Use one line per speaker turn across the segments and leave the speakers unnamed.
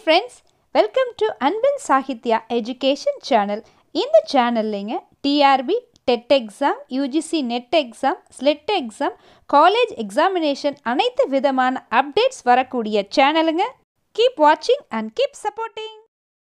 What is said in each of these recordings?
friends welcome to அன்பின் Sahitya education channel இந்த சேனல்லைங்க TRB TET exam UGC NET exam SLET exam college examination அனைத்து விதமான அப்டேட்ஸ் வரக்கூடிய சேனலுங்க கீப் வாட்சிங் and keep supporting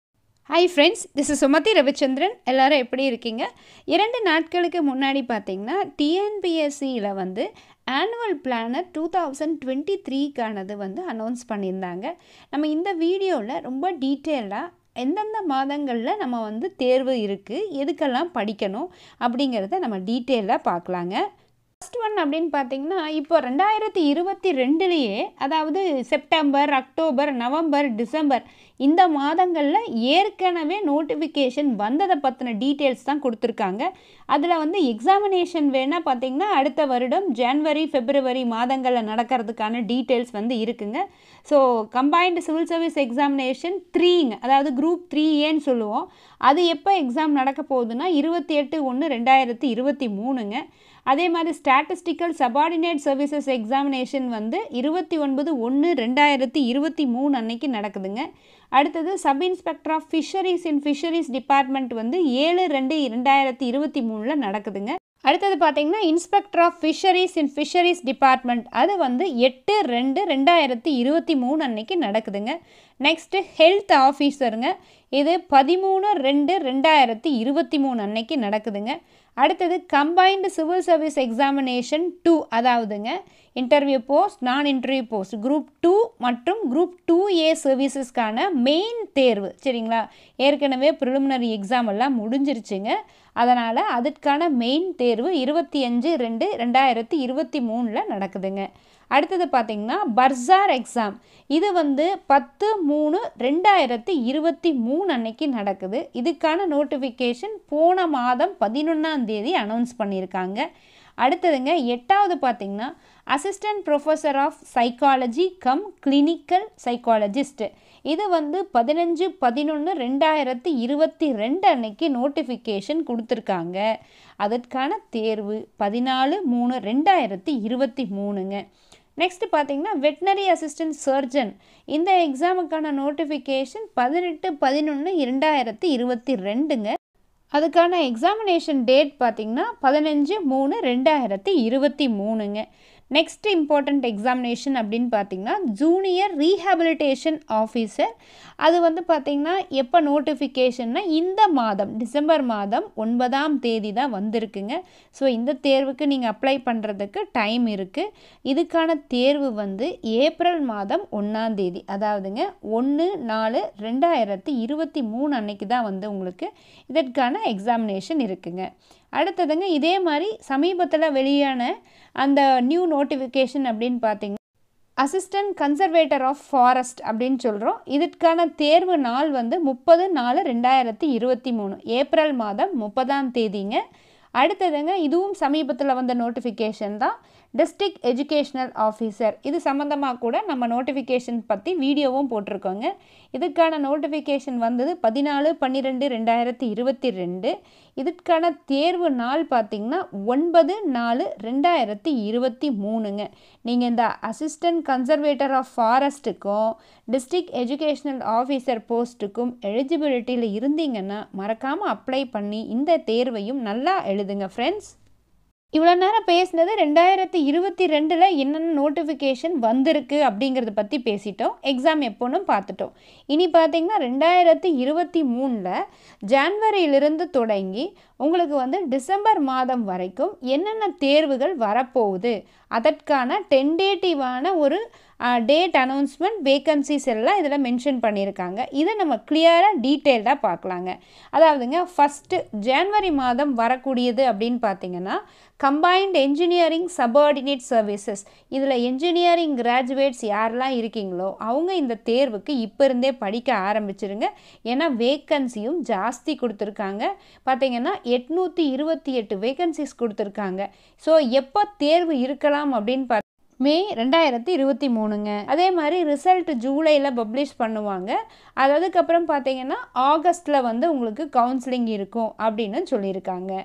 hi friends this is Sumathi Ravichandran எல்லாரும் எப்படி இருக்கீங்க இரண்டு நாட்களுக்கு முன்னாடி பார்த்தீங்கன்னா டிஎன்பிஎஸ்சியில் வந்து annual planner two thousand twenty த்ரீக்கானது வந்து அனௌன்ஸ் பண்ணியிருந்தாங்க நம்ம இந்த வீடியோவில் ரொம்ப டீட்டெயிலாக எந்தெந்த மாதங்களில் நம்ம வந்து தேர்வு இருக்குது எதுக்கெல்லாம் படிக்கணும் அப்படிங்கிறத நம்ம டீட்டெயிலாக பார்க்கலாங்க ஃபஸ்ட் ஒன் அப்படின்னு பார்த்தீங்கன்னா இப்போ ரெண்டாயிரத்தி இருபத்தி ரெண்டுலேயே அதாவது செப்டம்பர் அக்டோபர் நவம்பர் டிசம்பர் இந்த மாதங்களில் ஏற்கனவே நோட்டிஃபிகேஷன் வந்ததை பற்றின டீட்டெயில்ஸ் தான் கொடுத்துருக்காங்க அதில் வந்து எக்ஸாமினேஷன் வேணால் பார்த்தீங்கன்னா அடுத்த வருடம் ஜான்வரி பிப்ரவரி மாதங்களில் நடக்கிறதுக்கான டீட்டெயில்ஸ் வந்து இருக்குங்க so combined civil service examination த்ரீங்க அதாவது குரூப் த்ரீ ஏன்னு சொல்லுவோம் அது எப்போ எக்ஸாம் நடக்க போகுதுன்னா இருபத்தி எட்டு ஒன்று ரெண்டாயிரத்தி இருபத்தி மூணுங்க அதே மாதிரி ஸ்டாட்டிஸ்டிக்கல் சபார்டினேட் சர்வீசஸ் எக்ஸாமினேஷன் வந்து இருபத்தி ஒன்பது ஒன்று ரெண்டாயிரத்தி இருபத்தி மூணு அன்னைக்கு நடக்குதுங்க அடுத்தது sub inspector of fisheries in fisheries department வந்து ஏழு ரெண்டு ரெண்டாயிரத்தி இருபத்தி மூணில் நடக்குதுங்க அடுத்தது பார்த்தீங்கன்னா inspector of fisheries in fisheries department அது வந்து எட்டு ரெண்டு ரெண்டாயிரத்தி இருபத்தி மூணு அன்னைக்கு நடக்குதுங்க நெக்ஸ்ட்டு ஹெல்த் ஆஃபீஸருங்க இது பதிமூணு ரெண்டு ரெண்டாயிரத்தி இருபத்தி மூணு அன்னைக்கு நடக்குதுங்க அடுத்தது combined civil service examination two அதாவதுங்க interview post non interview post group two மற்றும் குரூப் டூ ஏ சர்வீசஸ்க்கான மெயின் தேர்வு சரிங்களா ஏற்கனவே ப்ரிலிமினரி எக்ஸாம் எல்லாம் முடிஞ்சிருச்சுங்க அதனால் அதற்கான மெயின் தேர்வு இருபத்தி அஞ்சு ரெண்டு ரெண்டாயிரத்தி இருபத்தி மூணில் நடக்குதுங்க அடுத்தது பார்த்திங்கன்னா பர்சார் எக்ஸாம் இது வந்து பத்து மூணு ரெண்டாயிரத்தி இருபத்தி மூணு அன்னைக்கு நடக்குது இதுக்கான நோட்டிஃபிகேஷன் போன மாதம் பதினொன்றாம் தேதி அனௌன்ஸ் பண்ணியிருக்காங்க அடுத்ததுங்க எட்டாவது பார்த்திங்கன்னா assistant professor of psychology cum clinical psychologist இது வந்து பதினஞ்சு பதினொன்று ரெண்டாயிரத்தி இருபத்தி ரெண்டு அன்னைக்கு நோட்டிஃபிகேஷன் கொடுத்துருக்காங்க அதற்கான தேர்வு பதினாலு மூணு ரெண்டாயிரத்தி இருபத்தி மூணுங்க நெக்ஸ்ட் பார்த்தீங்கன்னா வெட்டினரி அசிஸ்டன்ட் சர்ஜன் இந்த எக்ஸாமுக்கான நோட்டிஃபிகேஷன் பதினெட்டு பதினொன்று இரண்டாயிரத்தி இருபத்தி ரெண்டுங்க அதுக்கான எக்ஸாமினேஷன் டேட் பார்த்திங்கன்னா பதினஞ்சு மூணு ரெண்டாயிரத்தி இருபத்தி மூணுங்க நெக்ஸ்ட் இம்பார்ட்டண்ட் எக்ஸாமினேஷன் அப்படின்னு பார்த்தீங்கன்னா ஜூனியர் ரீஹாபிலிட்டேஷன் ஆஃபீஸர் அது வந்து பார்த்திங்கன்னா எப்போ நோட்டிஃபிகேஷன்னா இந்த மாதம் டிசம்பர் மாதம் ஒன்பதாம் தேதி தான் வந்திருக்குங்க ஸோ இந்த தேர்வுக்கு நீங்கள் அப்ளை பண்ணுறதுக்கு டைம் இருக்குது இதுக்கான தேர்வு வந்து ஏப்ரல் மாதம் ஒன்றாம் தேதி அதாவதுங்க ஒன்று நாலு ரெண்டாயிரத்தி இருபத்தி மூணு அன்னைக்கு தான் வந்து உங்களுக்கு இதற்கான எக்ஸாமினேஷன் இருக்குங்க அடுத்ததுங்க இதே மாதிரி சமீபத்தில் வெளியான அந்த நியூ நோட்டிஃபிகேஷன் அப்படின்னு பார்த்தீங்கன்னா அசிஸ்டன்ட் கன்சர்வேட்டர் ஆஃப் ஃபாரஸ்ட் அப்படின்னு சொல்கிறோம் இதற்கான தேர்வு நாள் வந்து முப்பது நாலு ரெண்டாயிரத்தி இருபத்தி மூணு ஏப்ரல் மாதம் முப்பதாம் தேதிங்க அடுத்ததுங்க இதுவும் சமீபத்தில் வந்த நோட்டிஃபிகேஷன் தான் டிஸ்ட்ரிக்ட் எஜுகேஷ்னல் ஆஃபீஸர் இது சம்மந்தமாக கூட நம்ம நோட்டிஃபிகேஷன் பற்றி வீடியோவும் போட்டிருக்கோங்க இதுக்கான நோட்டிஃபிகேஷன் வந்தது பதினாலு பன்னிரெண்டு ரெண்டாயிரத்தி இருபத்தி ரெண்டு இதுக்கான தேர்வு நாள் பார்த்திங்கன்னா ஒன்பது நாலு ரெண்டாயிரத்தி இருபத்தி மூணுங்க நீங்கள் இந்த அசிஸ்டன்ட் கன்சர்வேட்டர் ஆஃப் ஃபாரஸ்ட்டுக்கும் டிஸ்ட்ரிக்ட் எஜுகேஷ்னல் ஆஃபீஸர் போஸ்ட்டுக்கும் எலிஜிபிலிட்டியில் இருந்தீங்கன்னா மறக்காமல் அப்ளை பண்ணி இந்த தேர்வையும் நல்லா எழுதுங்க ஃப்ரெண்ட்ஸ் இவ்வளோ நேரம் பேசினது ரெண்டாயிரத்தி இருபத்தி ரெண்டில் என்னென்ன நோட்டிஃபிகேஷன் வந்திருக்கு அப்படிங்கிறத பற்றி பேசிட்டோம் எக்ஸாம் எப்போன்னு பார்த்துட்டோம் இனி பார்த்தீங்கன்னா ரெண்டாயிரத்தி இருபத்தி மூணில் ஜான்வரியிலிருந்து தொடங்கி உங்களுக்கு வந்து டிசம்பர் மாதம் வரைக்கும் என்னென்ன தேர்வுகள் வரப்போகுது அதற்கான டென்டேட்டிவான ஒரு டேட் அனௌன்ஸ்மெண்ட் வேக்கன்சிஸ் எல்லாம் இதில் மென்ஷன் பண்ணியிருக்காங்க இதை நம்ம கிளியராக டீட்டெயில்டாக பார்க்கலாங்க அதாவதுங்க ஃபஸ்ட்டு ஜான்வரி மாதம் வரக்கூடியது அப்படின்னு பார்த்தீங்கன்னா கம்பைன்ட் என்ஜினியரிங் சபார்டினேட் சர்வீசஸ் இதில் என்ஜினியரிங் கிராஜுவேட்ஸ் யாரெல்லாம் இருக்கீங்களோ அவங்க இந்த தேர்வுக்கு இப்போ இருந்தே படிக்க ஆரம்பிச்சிருங்க ஏன்னா வேக்கன்சியும் ஜாஸ்தி கொடுத்துருக்காங்க பார்த்தீங்கன்னா எட்நூற்றி இருபத்தி எட்டு வேக்கன்சிஸ் கொடுத்துருக்காங்க ஸோ எப்போ தேர்வு இருக்கலாம் அப்படின்னு பார்த்து மே ரெண்டாயிரத்தி இருபத்தி மூணுங்க அதே மாதிரி ரிசல்ட் ஜூலையில் பப்ளிஷ் பண்ணுவாங்க அது அதுக்கப்புறம் பார்த்தீங்கன்னா ஆகஸ்ட்டில் வந்து உங்களுக்கு கவுன்சிலிங் இருக்கும் அப்படின்னு சொல்லியிருக்காங்க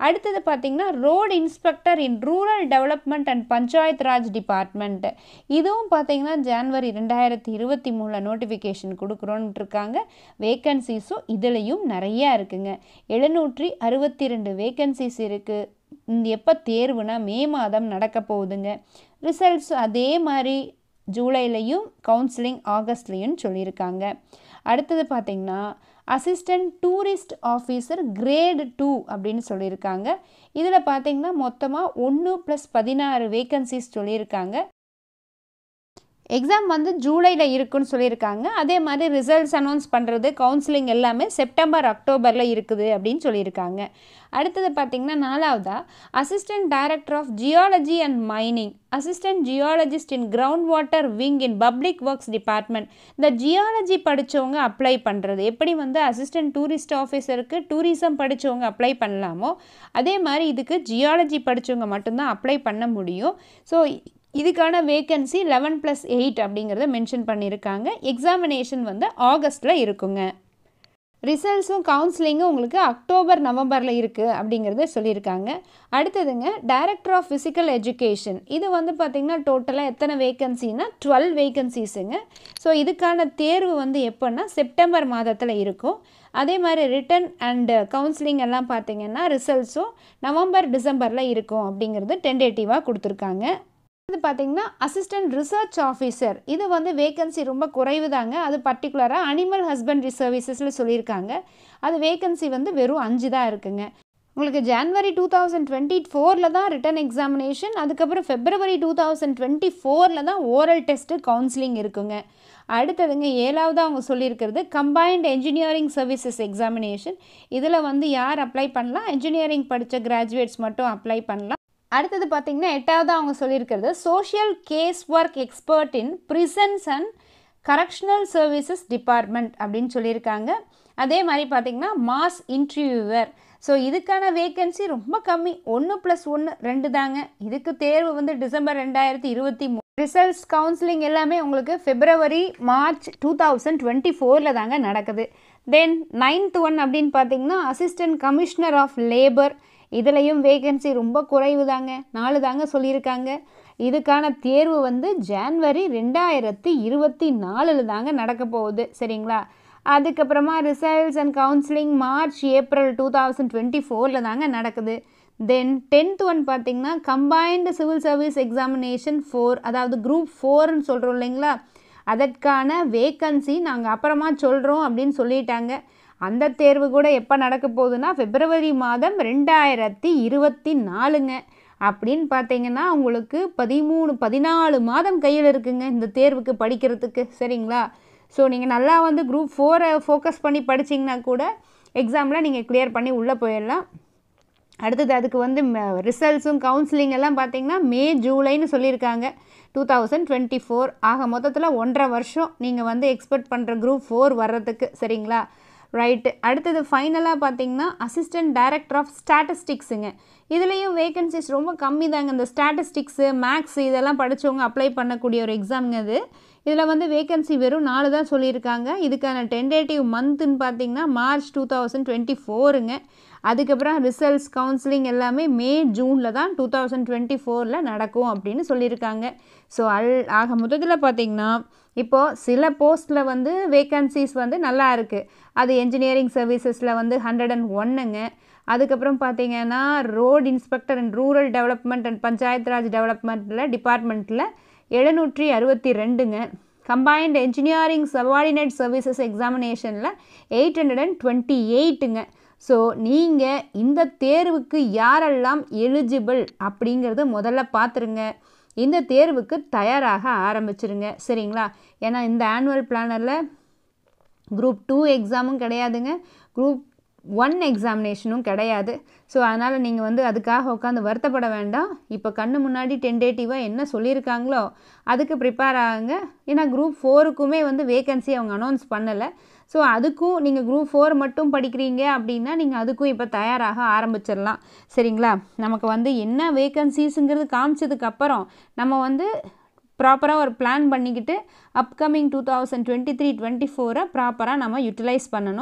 அடுத்தது பார்த்திங்கன்னா road inspector in rural development and panchayat raj department இதுவும் பார்த்திங்கன்னா ஜான்வரி ரெண்டாயிரத்தி இருபத்தி மூணில் நோட்டிஃபிகேஷன் கொடுக்குறோன்ட்டு இருக்காங்க வேக்கன்சிஸும் இதுலேயும் நிறையா இருக்குங்க எழுநூற்றி அறுபத்தி ரெண்டு வேக்கன்சிஸ் இருக்குது இந்த எப்போ தேர்வுனா மே மாதம் நடக்க போகுதுங்க ரிசல்ட்ஸ் அதே மாதிரி ஜூலைலையும் கவுன்சிலிங் ஆகஸ்ட்லேயும் சொல்லியிருக்காங்க அடுத்தது பார்த்திங்கன்னா assistant tourist officer grade two அப்படின்னு சொல்லியிருக்காங்க இதில் பார்த்திங்கன்னா மொத்தமாக ஒன்று ப்ளஸ் பதினாறு வேக்கன்சிஸ் சொல்லியிருக்காங்க எக்ஸாம் வந்து ஜூலையில் இருக்குன்னு சொல்லியிருக்காங்க அதே மாதிரி ரிசல்ட்ஸ் அனௌன்ஸ் பண்ணுறது கவுன்சிலிங் எல்லாமே செப்டம்பர் அக்டோபரில் இருக்குது அப்படின்னு சொல்லியிருக்காங்க அடுத்தது பார்த்திங்கன்னா நாலாவதா assistant director of geology and mining assistant geologist in ground water wing in public works department இந்த ஜியாலஜி படித்தவங்க அப்ளை பண்ணுறது எப்படி வந்து அசிஸ்டன்ட் டூரிஸ்ட் ஆஃபீஸருக்கு டூரிசம் படித்தவங்க அப்ளை பண்ணலாமோ அதே மாதிரி இதுக்கு ஜியாலஜி படித்தவங்க மட்டும்தான் அப்ளை பண்ண முடியும் ஸோ இதுக்கான வேக்கன்சி லெவன் ப்ளஸ் எயிட் அப்படிங்கிறத மென்ஷன் பண்ணியிருக்காங்க எக்ஸாமினேஷன் வந்து ஆகஸ்ட்டில் இருக்குங்க ரிசல்ட்ஸும் கவுன்சிலிங்கும் உங்களுக்கு அக்டோபர் நவம்பரில் இருக்குது அப்படிங்கிறத சொல்லியிருக்காங்க அடுத்ததுங்க டைரக்டர் ஆஃப் ஃபிசிக்கல் எஜுகேஷன் இது வந்து பார்த்திங்கன்னா டோட்டலாக எத்தனை வேக்கன்சின்னா டுவெல் வேக்கன்சிஸுங்க ஸோ இதுக்கான தேர்வு வந்து எப்போன்னா செப்டம்பர் மாதத்தில் இருக்கும் அதே மாதிரி ரிட்டன் அண்டு கவுன்சிலிங் எல்லாம் பார்த்திங்கன்னா ரிசல்ட்ஸும் நவம்பர் டிசம்பரில் இருக்கும் அப்படிங்கிறது டென்டேட்டிவாக கொடுத்துருக்காங்க இது பார்த்திங்கன்னா அசிஸ்டன்ட் ரிசர்ச் ஆஃபீஸர் இது வந்து வேகன்சி ரொம்ப குறைவு தாங்க அது பர்டிகுலராக அனிமல் ஹஸ்பண்ட்ரி சர்வீசஸில் சொல்லியிருக்காங்க அது வேகன்சி வந்து வெறும் அஞ்சு தான் இருக்குங்க உங்களுக்கு ஜான்வரி டூ தௌசண்ட் டுவெண்ட்டி ஃபோரில் தான் ரிட்டன் எக்ஸாமினேஷன் அதுக்கப்புறம் ஃபெப்ரவரி டூ தௌசண்ட் டுவெண்ட்டி ஃபோரில் தான் ஓரல் டெஸ்ட்டு கவுன்சிலிங் இருக்குங்க அடுத்ததுங்க ஏழாவது அவங்க சொல்லியிருக்கிறது கம்பைன்ட் என்ஜினியரிங் சர்வீசஸ் எக்ஸாமினேஷன் இதில் வந்து யார் அப்ளை பண்ணலாம் என்ஜினியரிங் படித்த கிராஜுவேட்ஸ் மட்டும் அப்ளை பண்ணலாம் அடுத்தது பார்த்திங்கன்னா எட்டாவது அவங்க சொல்லியிருக்கிறது social case work expert in prisons and correctional services department அப்படின்னு சொல்லியிருக்காங்க அதே மாதிரி பார்த்திங்கன்னா மாஸ் இன்டர்வியூவர் ஸோ இதுக்கான வேக்கன்சி ரொம்ப கம்மி ஒன்று ப்ளஸ் ஒன்று ரெண்டு தாங்க இதுக்கு தேர்வு வந்து டிசம்பர் ரெண்டாயிரத்தி இருபத்தி மூணு ரிசல்ட்ஸ் கவுன்சிலிங் எல்லாமே உங்களுக்கு February March two thousand twenty ஃபோரில் தாங்க நடக்குது தென் நைன்த் ஒன் அப்படின்னு பார்த்தீங்கன்னா அசிஸ்டன்ட் கமிஷனர் ஆஃப் லேபர் இதுலேயும் வேகன்சி ரொம்ப குறைவு தாங்க நாலு தாங்க சொல்லியிருக்காங்க இதுக்கான தேர்வு வந்து ஜான்வரி ரெண்டாயிரத்தி இருபத்தி நாலில் தாங்க நடக்க போகுது சரிங்களா அதுக்கப்புறமா results and counselling March April two thousand twenty ஃபோரில் தாங்க நடக்குது தென் டென்த் ஒன் பார்த்திங்கன்னா combined civil service examination four அதாவது குரூப் ஃபோர்னு சொல்கிறோம் இல்லைங்களா அதற்கான வேக்கன்சி நாங்கள் அப்புறமா சொல்கிறோம் அப்படின்னு சொல்லிட்டாங்க அந்த தேர்வு கூட எப்போ நடக்க போகுதுன்னா பிப்ரவரி மாதம் ரெண்டாயிரத்தி இருபத்தி நாலுங்க அப்படின்னு பார்த்தீங்கன்னா உங்களுக்கு பதிமூணு பதினாலு மாதம் கையில் இருக்குங்க இந்த தேர்வுக்கு படிக்கிறதுக்கு சரிங்களா ஸோ நீங்கள் நல்லா வந்து குரூப் ஃபோரை ஃபோக்கஸ் பண்ணி படிச்சிங்கன்னா கூட எக்ஸாமில் நீங்கள் கிளியர் பண்ணி உள்ளே போயிடலாம் அடுத்தது அதுக்கு வந்து ரிசல்ட்ஸும் கவுன்சிலிங் எல்லாம் பார்த்தீங்கன்னா மே ஜூலைன்னு சொல்லியிருக்காங்க டூ தௌசண்ட் டுவெண்ட்டி ஃபோர் ஆக மொத்தத்தில் ஒன்றரை வருஷம் நீங்கள் வந்து எக்ஸ்பெக்ட் பண்ணுற குரூப் ஃபோர் வர்றதுக்கு சரிங்களா ரைட்டு அடுத்தது ஃபைனலாக பார்த்தீங்கன்னா அசிஸ்டன்ட் டைரக்டர் ஆஃப் ஸ்டாட்டிஸ்டிக்ஸுங்க இதுலேயும் வேகன்சிஸ் ரொம்ப கம்மி தாங்க இந்த ஸ்டாட்டிஸ்டிக்ஸு மேக்ஸ் இதெல்லாம் படித்தவங்க அப்ளை பண்ணக்கூடிய ஒரு எக்ஸாம்ங்க இது இதில் வந்து வேகன்சி வெறும் நாலு தான் சொல்லியிருக்காங்க இதுக்கான டென்டேட்டிவ் மந்த்துன்னு பார்த்தீங்கன்னா மார்ச் டூ தௌசண்ட் டுவெண்ட்டி ஃபோருங்க அதுக்கப்புறம் ரிசல்ட்ஸ் கவுன்சிலிங் எல்லாமே மே ஜூனில் தான் டூ தௌசண்ட் டுவெண்ட்டி ஃபோரில் நடக்கும் அப்படின்னு சொல்லியிருக்காங்க ஸோ அல் ஆக மொத்தத்தில் பார்த்திங்கன்னா இப்போது சில போஸ்ட்டில் வந்து வேக்கன்சிஸ் வந்து நல்லா இருக்குது அது என்ஜினியரிங் சர்வீசஸில் வந்து ஹண்ட்ரட் அண்ட் ஒன்னுங்க அதுக்கப்புறம் பார்த்தீங்கன்னா road inspector and rural development and panchayat raj டெவலப்மெண்ட்டில் டிபார்ட்மெண்ட்டில் எழுநூற்றி அறுபத்தி ரெண்டுங்க கம்பைன்ட் என்ஜினியரிங் சபார்டினேட் சர்வீசஸ் எக்ஸாமினேஷனில் எயிட் ஹண்ட்ரட் அண்ட் டுவெண்ட்டி எயிட்டுங்க ஸோ நீங்கள் இந்த தேர்வுக்கு யாரெல்லாம் எலிஜிபிள் அப்படிங்கிறத முதல்ல பார்த்துருங்க இந்த தேர்வுக்கு தயாராக ஆரம்பிச்சிருங்க சரிங்களா ஏன்னா இந்த ஆனுவல் பிளானரில் குரூப் டூ எக்ஸாமும் கிடையாதுங்க குரூப் ஒன் எக்ஸாமினேஷனும் கிடையாது ஸோ அதனால் நீங்கள் வந்து அதுக்காக உட்காந்து வருத்தப்பட வேண்டாம் இப்போ கண்ணு முன்னாடி டென்டேட்டிவாக என்ன சொல்லியிருக்காங்களோ அதுக்கு ப்ரிப்பேர் ஆகுங்க ஏன்னா குரூப் ஃபோருக்குமே வந்து வேகன்சி அவங்க அனௌன்ஸ் பண்ணலை ஸோ அதுக்கும் நீங்கள் குரூப் ஃபோர் மட்டும் படிக்கிறீங்க அப்படின்னா நீங்கள் அதுக்கும் இப்போ தயாராக ஆரம்பிச்சிடலாம் சரிங்களா நமக்கு வந்து என்ன வேகன்சிஸுங்கிறது காமிச்சதுக்கப்புறம் நம்ம வந்து ப்ராப்பராக ஒரு பிளான் பண்ணிக்கிட்டு upcoming two thousand twenty three twenty ஃபோரை ப்ராப்பராக நம்ம யூட்டிலைஸ் பண்ணணும்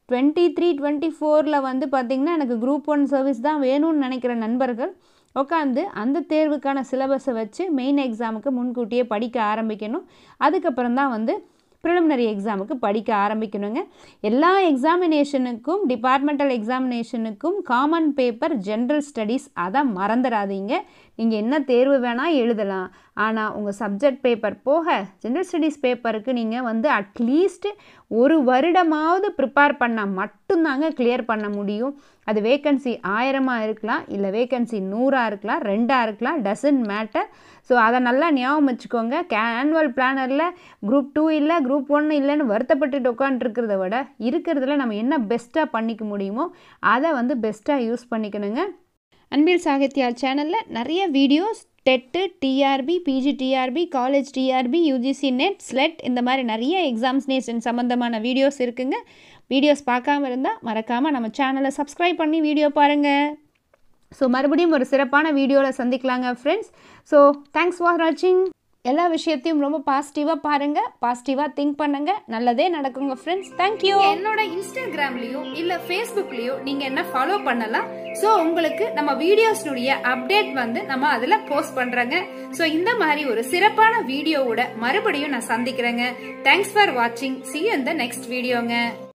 டுவெண்ட்டி த்ரீ டுவெண்ட்டி ஃபோரில் வந்து பார்த்திங்கன்னா எனக்கு குரூப் ஒன் சர்வீஸ் தான் வேணும்னு நினைக்கிற நண்பர்கள் உட்காந்து அந்த தேர்வுக்கான சிலபஸை வச்சு மெயின் எக்ஸாமுக்கு முன்கூட்டியே படிக்க ஆரம்பிக்கணும் அதுக்கப்புறம் தான் வந்து ப்ரிலிமினரி எக்ஸாமுக்கு படிக்க ஆரம்பிக்கணுங்க எல்லா எக்ஸாமினேஷனுக்கும் டிபார்ட்மெண்டல் எக்ஸாமினேஷனுக்கும் காமன் பேப்பர் ஜென்ரல் ஸ்டடீஸ் அதை மறந்துடாதீங்க நீங்கள் என்ன தேர்வு வேணால் எழுதலாம் ஆனால் உங்கள் சப்ஜெக்ட் பேப்பர் போக ஜென்ரல் ஸ்டடீஸ் பேப்பருக்கு நீங்கள் வந்து அட்லீஸ்ட் ஒரு வருடமாவது ப்ரிப்பேர் பண்ணால் மட்டும்தாங்க கிளியர் பண்ண முடியும் அது வேக்கன்சி ஆயிரமாக இருக்கலாம் இல்லை வேக்கன்சி நூறாக இருக்கலாம் ரெண்டாக இருக்கலாம் டசன்ட் மேட்டர் ஸோ அதை நல்லா ஞாபகம் வச்சுக்கோங்க கே ஆனுவல் பிளானரில் குரூப் டூ இல்லை குரூப் ஒன் இல்லைன்னு வருத்தப்பட்டுட்டு உட்காந்துருக்கிறத விட இருக்கிறதுல நம்ம என்ன பெஸ்ட்டாக பண்ணிக்க முடியுமோ அதை வந்து பெஸ்ட்டாக யூஸ் பண்ணிக்கணுங்க அன்பில் சாகித்யா சேனலில் நிறைய videos TET TRB PG TRB college TRB UGC NET SLET இந்த மாதிரி நிறைய எக்ஸாம்ஸ்னேஷன் சம்மந்தமான வீடியோஸ் இருக்குங்க வீடியோஸ் பார்க்காம இருந்தால் மறக்காமல் நம்ம சேனலை சப்ஸ்கிரைப் பண்ணி வீடியோ பாருங்கள் ஸோ மறுபடியும் ஒரு சிறப்பான வீடியோவில் சந்திக்கலாங்க ஃப்ரெண்ட்ஸ் ஸோ தேங்க்ஸ் ஃபார் வாட்சிங் எல்லா விஷயத்தையும் ரொம்ப பாசிட்டிவாக பாருங்கள் பாசிட்டிவாக திங்க் பண்ணுங்க நல்லதே நடக்குங்க ஃப்ரெண்ட்ஸ் தேங்க்யூ என்னோட இன்ஸ்டாகிராம்லேயும் இல்லை ஃபேஸ்புக்லேயும் நீங்கள் என்ன ஃபாலோ பண்ணலாம் ஸோ உங்களுக்கு நம்ம வீடியோஸ்னுடைய அப்டேட் வந்து நம்ம அதில் போஸ்ட் பண்ணுறோங்க ஸோ இந்த மாதிரி ஒரு சிறப்பான வீடியோவோட மறுபடியும் நான் சந்திக்கிறேங்க தேங்க்ஸ் ஃபார் வாட்சிங் சி இந்த நெக்ஸ்ட் வீடியோங்க